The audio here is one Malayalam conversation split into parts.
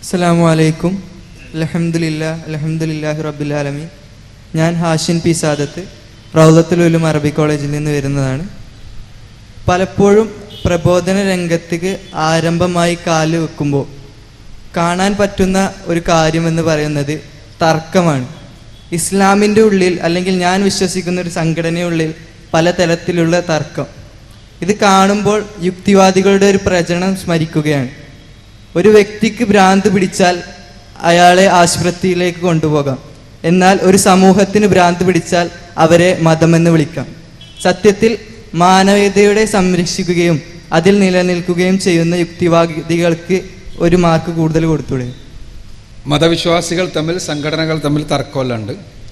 അസ്സലാമു അലൈക്കും അലഹമുല്ല അലഹമുല്ലാഹി റബ്ബുലാലമീൻ ഞാൻ ഹാഷിൻ പി സാദത്ത് റൗലത്തുൽ ഉലും അറബി കോളേജിൽ നിന്ന് വരുന്നതാണ് പലപ്പോഴും പ്രബോധന രംഗത്തേക്ക് ആരംഭമായി കാല് വെക്കുമ്പോൾ കാണാൻ പറ്റുന്ന ഒരു കാര്യമെന്ന് പറയുന്നത് തർക്കമാണ് ഇസ്ലാമിൻ്റെ ഉള്ളിൽ അല്ലെങ്കിൽ ഞാൻ വിശ്വസിക്കുന്ന ഒരു സംഘടനയുള്ളിൽ പല തരത്തിലുള്ള തർക്കം ഇത് കാണുമ്പോൾ യുക്തിവാദികളുടെ ഒരു പ്രചരണം സ്മരിക്കുകയാണ് ഒരു വ്യക്തിക്ക് ഭ്രാന്ത് പിടിച്ചാൽ അയാളെ ആശുപത്രിയിലേക്ക് കൊണ്ടുപോകാം എന്നാൽ ഒരു സമൂഹത്തിന് ഭ്രാന്ത് പിടിച്ചാൽ അവരെ മതമെന്ന് വിളിക്കാം സത്യത്തിൽ മാനവീയതയുടെ സംരക്ഷിക്കുകയും അതിൽ നിലനിൽക്കുകയും ചെയ്യുന്ന യുക്തിവാദികൾക്ക് ഒരു മാർക്ക് കൂടുതൽ കൊടുത്തൂടെ മതവിശ്വാസികൾ തമ്മിൽ സംഘടനകൾ തമ്മിൽ തർക്കമല്ലുണ്ട്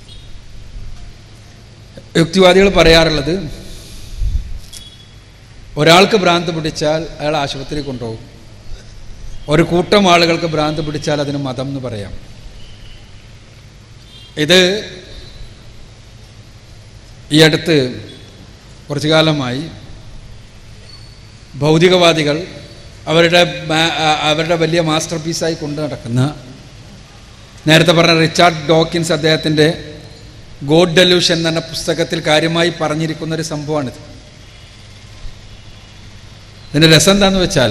യുക്തിവാദികൾ പറയാറുള്ളത് ഒരാൾക്ക് ഭ്രാന്ത് പിടിച്ചാൽ അയാൾ ആശുപത്രി കൊണ്ടുപോകും ഒരു കൂട്ടം ആളുകൾക്ക് ഭ്രാന്ത് പിടിച്ചാൽ അതിന് മതം എന്ന് പറയാം ഇത് ഈ അടുത്ത് കുറച്ചു കാലമായി ഭൗതികവാദികൾ അവരുടെ മാ- ആ- അവരുടെ വലിയ മാസ്റ്റർ പീസായി കൊണ്ടു നടക്കുന്ന നേരത്തെ പറഞ്ഞ റിച്ചാർഡ് ഡോക്കിൻസ് അദ്ദേഹത്തിൻ്റെ ഗോഡ് ഡെലൂഷൻ എന്ന പുസ്തകത്തിൽ കാര്യമായി പറഞ്ഞിരിക്കുന്ന ഒരു സംഭവമാണിത് ഇതിൻ്റെ രസം എന്താണെന്ന് വെച്ചാൽ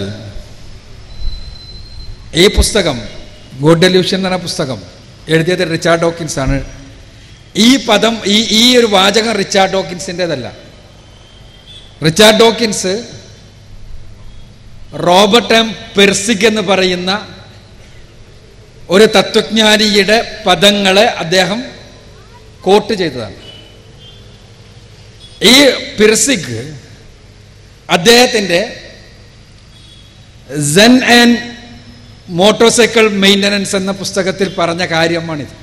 ഈ പുസ്തകം ഗോഡ് ഡെലൂഷൻ എന്ന പുസ്തകം എഴുതിയത് റിച്ചാർഡ് ഡോക്കിൻസ് ആണ് ഈ പദം ഈ ഈ ഒരു വാചകം റിച്ചാർഡ് ഡോക്കിൻസിൻ്റെതല്ല Richard Dawkins Robert M Pirsig എന്ന് പറയുന്ന ഒരു തത്വജ്ഞാനിയുടെ പദങ്ങളെ അദ്ദേഹം കോട്ട് ചെയ്തതാണ് ഈ പിർസിക് അദ്ദേഹത്തിൻ്റെ സെൻ ആൻഡ് മോട്ടോർ മെയിൻ്റനൻസ് എന്ന പുസ്തകത്തിൽ പറഞ്ഞ കാര്യമാണിത്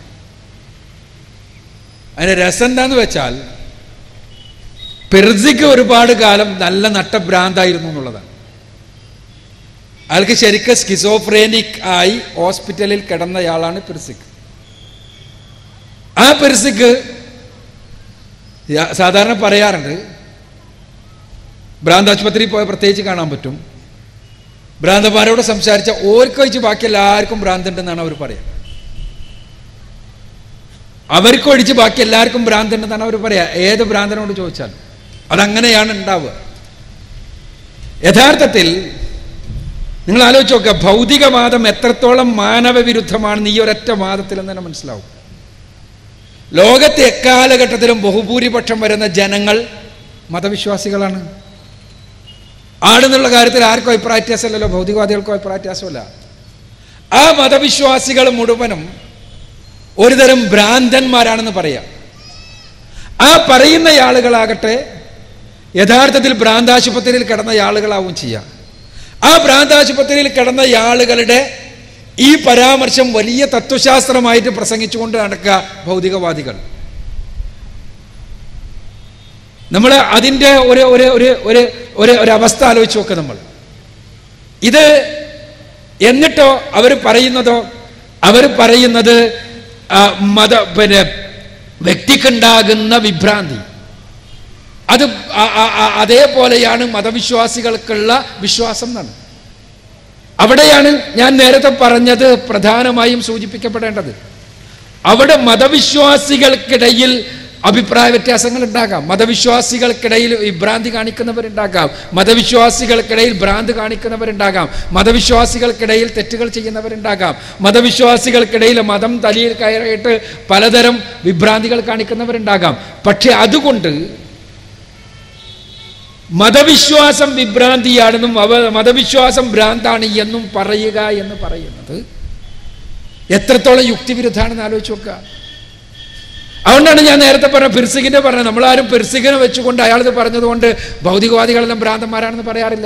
അതിന് രസം എന്താന്ന് വെച്ചാൽ പിർസിക്ക് ഒരുപാട് കാലം നല്ല നട്ടഭ്രാന്തായിരുന്നു എന്നുള്ളതാണ് അയാൾക്ക് ശരിക്കും സ്കിസോഫ്രേനിക് ആയി ഹോസ്പിറ്റലിൽ കിടന്നയാളാണ് പിർസിക് ആ പിർസിക്ക് യാ- സാധാരണ പറയാറുണ്ട് ഭ്രാന്താശുപത്രിയിൽ പോയ പ്രത്യേകിച്ച് കാണാൻ പറ്റും ഭ്രാന്തന്മാരോട് സംസാരിച്ച ഓർക്കൊഴിച്ച് ബാക്കി എല്ലാവർക്കും ഭ്രാന്തുണ്ടെന്നാണ് അവർ പറയുക അവർക്കൊഴിച്ച് ബാക്കി എല്ലാവർക്കും ഭ്രാന്തുണ്ടെന്നാണ് അവർ പറയുക ഏത് ഭ്രാന്തനോട് ചോദിച്ചാൽ അതങ്ങനെയാണ് ഉണ്ടാവുക യഥാർത്ഥത്തിൽ നിങ്ങൾ ആലോചിച്ച് നോക്കുക ഭൗതികവാദം എത്രത്തോളം മാനവവിരുദ്ധമാണെന്ന് ഈ ഒരൊറ്റ വാദത്തിൽ എന്ന് തന്നെ മനസ്സിലാവും ലോകത്തെ എക്കാലഘട്ടത്തിലും ബഹുഭൂരിപക്ഷം വരുന്ന ജനങ്ങൾ മതവിശ്വാസികളാണ് ആണെന്നുള്ള കാര്യത്തിൽ ആർക്കും അഭിപ്രായ വ്യത്യാസമല്ലല്ലോ ഭൗതികവാദികൾക്കും അഭിപ്രായ വ്യത്യാസമല്ല ആ മതവിശ്വാസികൾ മുഴുവനും ഒരുതരം ഭ്രാന്തന്മാരാണെന്ന് പറയാം ആ പറയുന്ന ആളുകളാകട്ടെ യഥാർത്ഥത്തിൽ ഭ്രാന്താശുപത്രിയിൽ കിടന്ന ആളുകളാവും ചെയ്യുക ആ ഭ്രാന്താശുപത്രിയിൽ കിടന്ന ആളുകളുടെ ഈ പരാമർശം വലിയ തത്വശാസ്ത്രമായിട്ട് പ്രസംഗിച്ചുകൊണ്ട് നടക്കുക ഭൗതികവാദികൾ നമ്മൾ അതിൻ്റെ ഒരു ഒരു ഒരു ഒരു ഒരു ഒരു അവസ്ഥ ആലോചിച്ച് നോക്കുക നമ്മൾ ഇത് എന്നിട്ടോ അവർ പറയുന്നതോ അവർ പറയുന്നത് ആ, മത പിന്നെ വ്യക്തിക്കുണ്ടാകുന്ന വിഭ്രാന്തി അത് ആ- ആ- ആ- അതേപോലെയാണ് മതവിശ്വാസികൾക്കുള്ള വിശ്വാസം എന്നാണ് അവിടെയാണ് ഞാൻ നേരത്തെ പറഞ്ഞത് പ്രധാനമായും സൂചിപ്പിക്കപ്പെടേണ്ടത് അവിടെ മതവിശ്വാസികൾക്കിടയിൽ അഭിപ്രായ വ്യത്യാസങ്ങൾ ഉണ്ടാകാം മതവിശ്വാസികൾക്കിടയിൽ വിഭ്രാന്തി കാണിക്കുന്നവരുണ്ടാകാം മതവിശ്വാസികൾക്കിടയിൽ ഭ്രാന്ത് കാണിക്കുന്നവരുണ്ടാകാം മതവിശ്വാസികൾക്കിടയിൽ തെറ്റുകൾ ചെയ്യുന്നവരുണ്ടാകാം മതവിശ്വാസികൾക്കിടയിൽ മതം തലയിൽ കയറിയിട്ട് പലതരം വിഭ്രാന്തികൾ കാണിക്കുന്നവരുണ്ടാകാം പക്ഷെ അതുകൊണ്ട് മതവിശ്വാസം വിഭ്രാന്തിയാണെന്നും അവ മതവിശ്വാസം ഭ്രാന്താണ് എന്നും പറയുക എന്ന് പറയുന്നത് എത്രത്തോളം യുക്തിവിരുദ്ധാണെന്ന് ആലോചിച്ച് നോക്കുക അതുകൊണ്ടാണ് ഞാൻ നേരത്തെ പറഞ്ഞ പിർസിക്കിന്റെ പറഞ്ഞത് നമ്മളാരും പിർസിക്കിനെ വെച്ചുകൊണ്ട് അയാളിത് പറഞ്ഞതുകൊണ്ട് ഭൗതികവാദികളെല്ലാം ഭ്രാന്തന്മാരാണെന്ന് പറയാറില്ല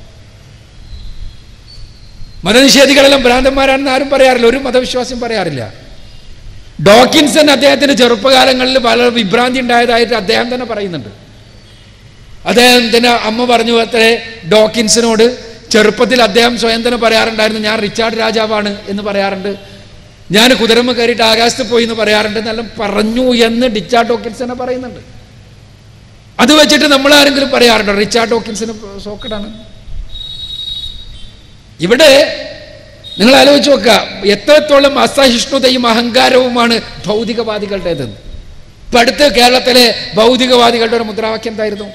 മതനിഷേധികളെല്ലാം ഭ്രാന്തന്മാരാണെന്ന് ആരും പറയാറില്ല ഒരു മതവിശ്വാസിയും പറയാറില്ല ഡോക്കിൻസൺ അദ്ദേഹത്തിന്റെ ചെറുപ്പകാലങ്ങളിൽ പല വിഭ്രാന്തി ഉണ്ടായതായിട്ട് അദ്ദേഹം തന്നെ പറയുന്നുണ്ട് അദ്ദേഹത്തിന് അമ്മ പറഞ്ഞു അത്രേ ഡോക്കിൻസിനോട് ചെറുപ്പത്തിൽ അദ്ദേഹം സ്വയം തന്നെ പറയാറുണ്ടായിരുന്നു ഞാൻ റിച്ചാർഡ് രാജാവാണ് എന്ന് പറയാറുണ്ട് ഞാൻ കുതിരമ്മ കയറിയിട്ട് ആകാശത്ത് പോയി എന്ന് പറയാറുണ്ട് എന്നെല്ലാം പറഞ്ഞു എന്ന് ഡിച്ചാർഡ് ഡോക്കിൻസ് തന്നെ പറയുന്നുണ്ട് അത് വെച്ചിട്ട് നമ്മൾ ആരെങ്കിലും പറയാറുണ്ടോ റിച്ചാർഡ് ഡോക്കിൻസിന് സോക്കഡാണ് ഇവിടെ നിങ്ങൾ ആലോചിച്ച് നോക്കുക എത്രത്തോളം അസഹിഷ്ണുതയും അഹങ്കാരവുമാണ് ഭൗതികവാദികളുടേതെന്ന് ഇപ്പൊ അടുത്ത് കേരളത്തിലെ ഭൗതികവാദികളുടെ ഒരു മുദ്രാവാക്യം എന്തായിരുന്നു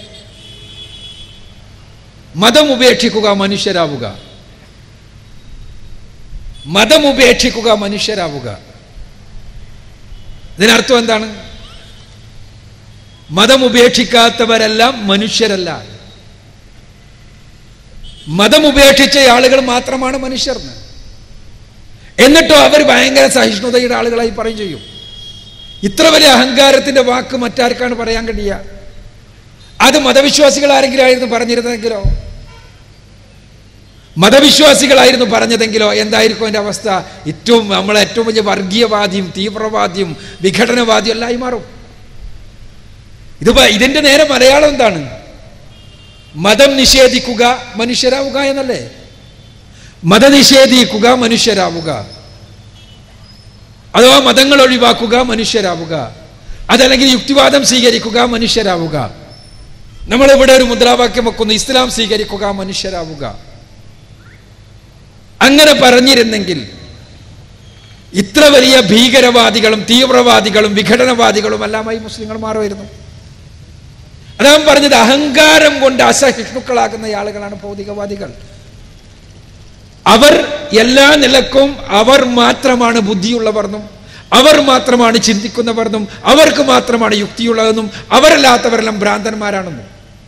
മതം ഉപേക്ഷിക്കുക മനുഷ്യരാവുക മതം ഉപേക്ഷിക്കുക മനുഷ്യരാവുക ഇതിനർത്ഥം എന്താണ് മതം ഉപേക്ഷിക്കാത്തവരെല്ലാം മനുഷ്യരല്ല മതം ഉപേക്ഷിച്ച ആളുകൾ മാത്രമാണ് മനുഷ്യർ എന്ന്. എന്നിട്ടോ അവർ ഭയങ്കര സഹിഷ്ണുതയുടെ ആളുകളായി പറയും ചെയ്യും ഇത്ര വലിയ അഹങ്കാരത്തിന്റെ വാക്ക് മറ്റാർക്കാണ് പറയാൻ കഴിയുക അത് മതവിശ്വാസികൾ ആരെങ്കിലും ആയിരുന്നു പറഞ്ഞിരുന്നെങ്കിലോ മതവിശ്വാസികളായിരുന്നു പറഞ്ഞതെങ്കിലോ എന്തായിരിക്കും എൻ്റെ അവസ്ഥ ഏറ്റവും നമ്മളെ ഏറ്റവും വലിയ വർഗീയവാദിയും തീവ്രവാദിയും വിഘടനവാദിയും എല്ലാം ആയി മാറും ഇത് പ- ഇതിന്റെ നേരെ മലയാളം എന്താണ് മതം നിഷേധിക്കുക മനുഷ്യരാവുക എന്നല്ലേ മത നിഷേധിക്കുക മനുഷ്യരാവുക അഥവാ മതങ്ങൾ ഒഴിവാക്കുക മനുഷ്യരാവുക അതല്ലെങ്കിൽ യുക്തിവാദം സ്വീകരിക്കുക മനുഷ്യരാവുക നമ്മളിവിടെ ഒരു മുദ്രാവാക്യം വെക്കുന്നു ഇസ്ലാം സ്വീകരിക്കുക മനുഷ്യരാവുക അങ്ങനെ പറഞ്ഞിരുന്നെങ്കിൽ ഇത്ര വലിയ ഭീകരവാദികളും തീവ്രവാദികളും വിഘടനവാദികളും എല്ലാമായി മുസ്ലിങ്ങൾ മാറുമായിരുന്നു അതാണ് പറഞ്ഞത് അഹങ്കാരം കൊണ്ട് അസഹിഷ്ണുക്കളാകുന്ന ആളുകളാണ് ഭൗതികവാദികൾ അവർ എല്ലാ നിലക്കും അവർ മാത്രമാണ് ബുദ്ധിയുള്ളവർന്നും അവർ മാത്രമാണ് ചിന്തിക്കുന്നവർന്നും അവർക്ക് മാത്രമാണ് യുക്തിയുള്ളതെന്നും അവരല്ലാത്തവരെല്ലാം ഭ്രാന്തന്മാരാണെന്നും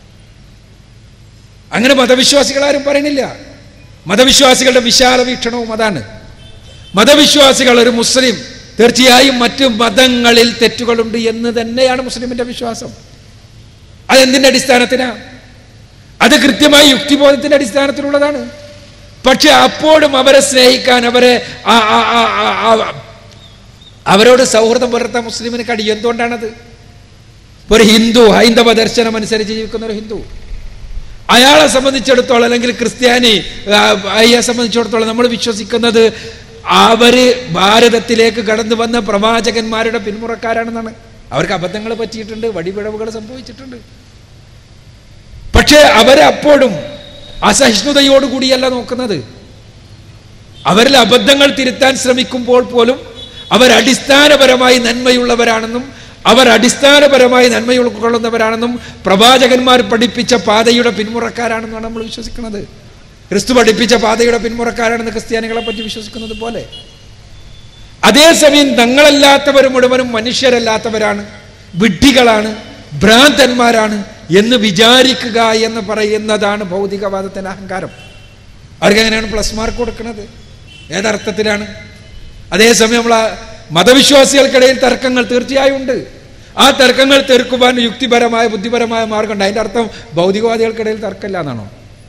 അങ്ങനെ മതവിശ്വാസികൾ ആരും പറയണില്ല മതവിശ്വാസികളുടെ വിശാല വീക്ഷണവും അതാണ് മതവിശ്വാസികൾ ഒരു മുസ്ലിം തീർച്ചയായും മറ്റു മതങ്ങളിൽ തെറ്റുകളുണ്ട് എന്ന് തന്നെയാണ് മുസ്ലിമിന്റെ വിശ്വാസം അതെന്തിന്റെ അടിസ്ഥാനത്തിനാ അത് കൃത്യമായി യുക്തിബോധത്തിന്റെ അടിസ്ഥാനത്തിലുള്ളതാണ് പക്ഷെ അപ്പോഴും അവരെ സ്നേഹിക്കാൻ അവരെ ആ- ആ- ആ- ആ- ആ- അവരോട് സൗഹൃദം പുലർത്താൻ മുസ്ലിമിന് കഴിയും എന്തുകൊണ്ടാണത് ഇപ്പൊ ഒരു ഹിന്ദു ഹൈന്ദവ ദർശനം അനുസരിച്ച് ജീവിക്കുന്ന ഒരു ഹിന്ദു അയാളെ സംബന്ധിച്ചിടത്തോളം അല്ലെങ്കിൽ ക്രിസ്ത്യാനി ആ, അയ്യെ സംബന്ധിച്ചിടത്തോളം നമ്മൾ വിശ്വസിക്കുന്നത് അവര് ഭാരതത്തിലേക്ക് കടന്നു വന്ന പ്രവാചകന്മാരുടെ പിന്മുറക്കാരാണെന്നാണ് അവർക്ക് അബദ്ധങ്ങൾ പറ്റിയിട്ടുണ്ട് വടിപിഴവുകൾ സംഭവിച്ചിട്ടുണ്ട് പക്ഷേ അവരപ്പോഴും അസഹിഷ്ണുതയോടുകൂടിയല്ല നോക്കുന്നത് അവരിൽ അബദ്ധങ്ങൾ തിരുത്താൻ ശ്രമിക്കുമ്പോൾ പോലും അവർ അടിസ്ഥാനപരമായി നന്മയുള്ളവരാണെന്നും അവർ അടിസ്ഥാനപരമായി നന്മ ഉൾക്കൊള്ളുന്നവരാണെന്നും പ്രവാചകന്മാർ പഠിപ്പിച്ച പാതയുടെ പിന്മുറക്കാരാണെന്നാണ് നമ്മൾ വിശ്വസിക്കുന്നത് ക്രിസ്തു പഠിപ്പിച്ച പാതയുടെ പിന്മുറക്കാരാണെന്ന് ക്രിസ്ത്യാനികളെ പറ്റി വിശ്വസിക്കുന്നത് പോലെ അതേസമയം തങ്ങളല്ലാത്തവർ മുഴുവനും മനുഷ്യരല്ലാത്തവരാണ് വിഡ്ഢികളാണ് ഭ്രാന്തന്മാരാണ് എന്ന് വിചാരിക്കുക എന്ന് പറയുന്നതാണ് ഭൗതികവാദത്തിന്റെ അഹങ്കാരം അവർക്ക് എങ്ങനെയാണ് പ്ലസ് മാർക്ക് കൊടുക്കുന്നത് ഏതർത്ഥത്തിലാണ് അതേസമയം നമ്മളെ മതവിശ്വാസികൾക്കിടയിൽ തർക്കങ്ങൾ തീർച്ചയായും ഉണ്ട് ആ തർക്കങ്ങൾ തീർക്കുവാൻ യുക്തിപരമായ ബുദ്ധിപരമായ മാർഗമുണ്ട് അതിന്റെ അർത്ഥം ഭൗതികവാദികൾക്കിടയിൽ തർക്കമില്ല എന്നാണോ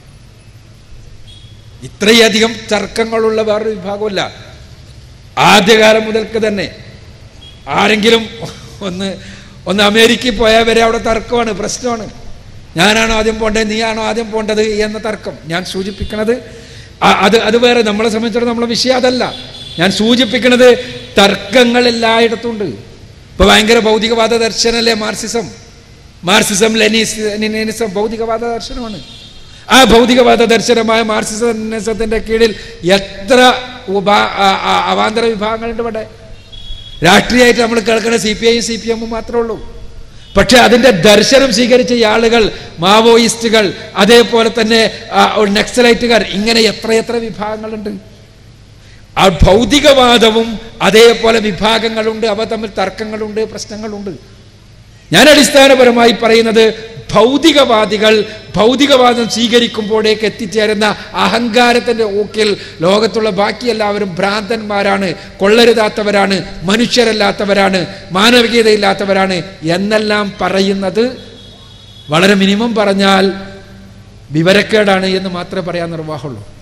ഇത്രയധികം തർക്കങ്ങളുള്ള വേറൊരു വിഭാഗമല്ല ആദ്യകാലം മുതൽക്ക് തന്നെ ആരെങ്കിലും ഒന്ന് ഒന്ന് അമേരിക്കയിൽ പോയാൽ വരെ അവിടെ തർക്കമാണ് പ്രശ്നമാണ് ഞാനാണോ ആദ്യം പോണ്ടത് നീയാണോ ആദ്യം പോണ്ടത് എന്ന തർക്കം ഞാൻ സൂചിപ്പിക്കുന്നത് ആ- അത് അത് വേറെ നമ്മളെ സംബന്ധിച്ചിടത്തോളം നമ്മളെ വിഷയം അതല്ല ഞാൻ സൂചിപ്പിക്കുന്നത് തർക്കങ്ങൾ എല്ലായിടത്തും ഉണ്ട് ഇപ്പൊ ഭയങ്കര ഭൗതികവാദ ദർശനല്ലേ മാർസിസം മാർസിസം ലെനിസ് ലെനിനിസം ഭൗതികവാദ ദർശനമാണ് ആ ഭൗതികവാദ ദർശനമായ മാർസിസത്തിന്റെ കീഴിൽ എത്ര ഉപാ ആ- ആ- അവാന്തര വിഭാഗങ്ങളുണ്ട് ഇവിടെ രാഷ്ട്രീയമായിട്ട് നമ്മൾ കേൾക്കുന്ന സി പി ഐയും സി പി എമ്മും മാത്രമേ ഉള്ളൂ പക്ഷെ അതിന്റെ ദർശനം സ്വീകരിച്ച ഈ ആളുകൾ മാവോയിസ്റ്റുകൾ അതേപോലെ തന്നെ ആ, ഒരു നക്സലൈറ്റുകാർ ഇങ്ങനെ എത്രയെത്ര വിഭാഗങ്ങളുണ്ട് ആ ഭൗതികവാദവും അതേപോലെ വിഭാഗങ്ങളുണ്ട് അവ തമ്മിൽ തർക്കങ്ങളുണ്ട് പ്രശ്നങ്ങളുണ്ട് ഞാൻ അടിസ്ഥാനപരമായി പറയുന്നത് ഭൗതികവാദികൾ ഭൗതികവാദം സ്വീകരിക്കുമ്പോഴേക്ക് എത്തിച്ചേരുന്ന അഹങ്കാരത്തിന്റെ ഊക്കിൽ ലോകത്തുള്ള ബാക്കി എല്ലാവരും ഭ്രാന്തന്മാരാണ് കൊള്ളരുതാത്തവരാണ് മനുഷ്യരല്ലാത്തവരാണ് മാനവികതയില്ലാത്തവരാണ് എന്നെല്ലാം പറയുന്നത് വളരെ മിനിമം പറഞ്ഞാൽ വിവരക്കേടാണ് എന്ന് മാത്രമേ പറയാൻ നിർവാഹമുള്ളൂ